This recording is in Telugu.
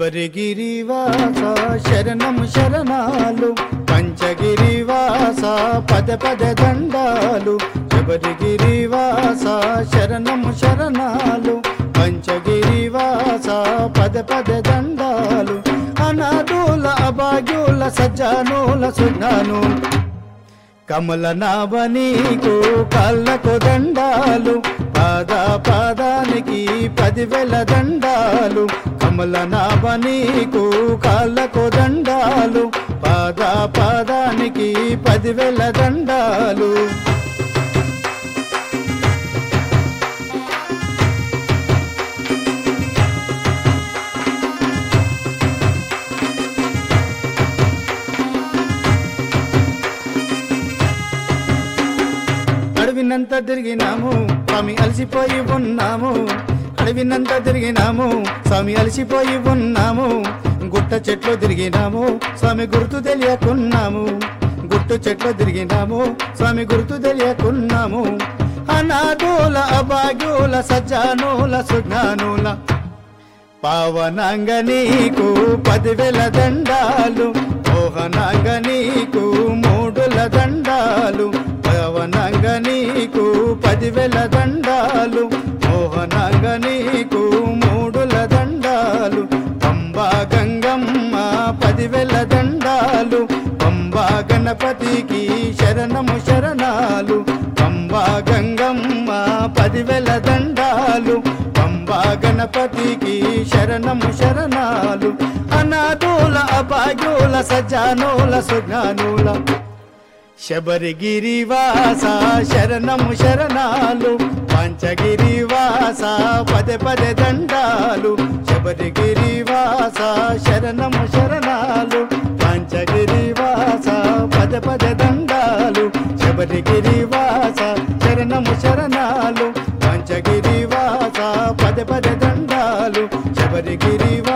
శబరిగిరివాస శరణము శరణాలు పంచగిరివాస పద పద దండాలు శబరిగిరివాస శరణము శరణాలు పంచగిరివాస పద పద దండాలు అనాథుల అభాగ్యుల సజ్జానుల సుజ్ఞాను కమల నావనీకు కళ్ళకు దండాలు పాద పాదానికి పదివేల దండాలు కమల నావనీకు కాళ్ళకు దండాలు పాద పాదానికి పదివేల దండాలు అడవినంత తిరిగినాము స్వామి అలసిపోయి ఉన్నాము అడవినంత తిరిగినాము స్వామి అలసిపోయి ఉన్నాము గుట్ట చెట్లు తిరిగినాము స్వామి గుర్తు తెలియకున్నాము గుట్టు చెట్లు తిరిగినాము స్వామి గుర్తు తెలియకున్నాము అనాథుల అభాగ్యుల సజ్జానుల సుజ్ఞానుల పావనంగ నీకు పదివేల దండాలు మోహనంగ నీకు మూడుల దండాలు పవనంగ నీకు పదివేల దండాలు మోహనంగ నీకు మూడుల దండాలు పంబా గంగమ్మ పదివేల దండాలు పంబా గణపతికి శరణము శరణాలు పంబా గంగమ్మ పదివేల దండాలు పంబా గణపతికి శరణము శరణాలు అనాథుల అభాగ్యుల సజ్జానుల సుజ్ఞానుల శబరిగిరివాస శరణము శరణాలు పంచగిరివాస పదే పదే దండాలు శబరిగిరివాస శరణము శరణాలు పంచగిరివాస పదే పదే దండాలు శబరిగిరివాస శరణము శరణాలు పంచగిరివాస పదే పదే దండాలు శబరిగిరివాస